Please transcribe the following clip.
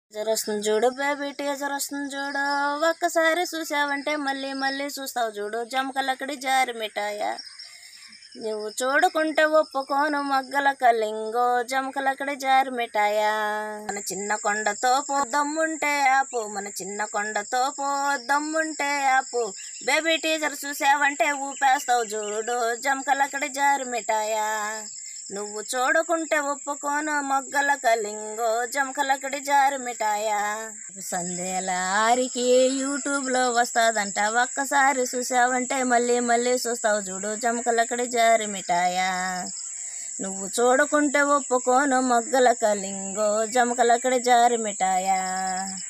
teaser వస్తుంది చూడు baby teaser వస్తుంది చూడు ఒక్కసారి చూసావంటే మళ్ళీ మళ్ళీ చూస్తావు చూడు జమకలక్కడి జారి మిఠాయ నువ్వు చూడకుంటే ఒప్పుకోను మగ్గల కలింగో జమకలక్కడి జారి మిఠాయ మన చిన్న కొండతో పో దమ్ముంటే ఆపు మన చిన్న కొండతో పో దమ్ముంటే ఆపు బేబీ టీజర్ చూసావంటే ఊపేస్తావు చూడు జమకలక్కడి జారి మిఠాయ నువ్వు చూడకుంటే ఒప్పుకోను మొగ్గల కలింగో జమకలకడి జారి మిఠాయా సందేల ఆరికి యూట్యూబ్లో వస్తాదంట ఒక్కసారి చూసావంటే మళ్ళీ మళ్ళీ చూస్తావు చూడు జమకలకడి జారి మిఠాయా నువ్వు చూడకుంటే ఒప్పుకోను మొగ్గల కలింగో జమకలకడి జారి మిఠాయా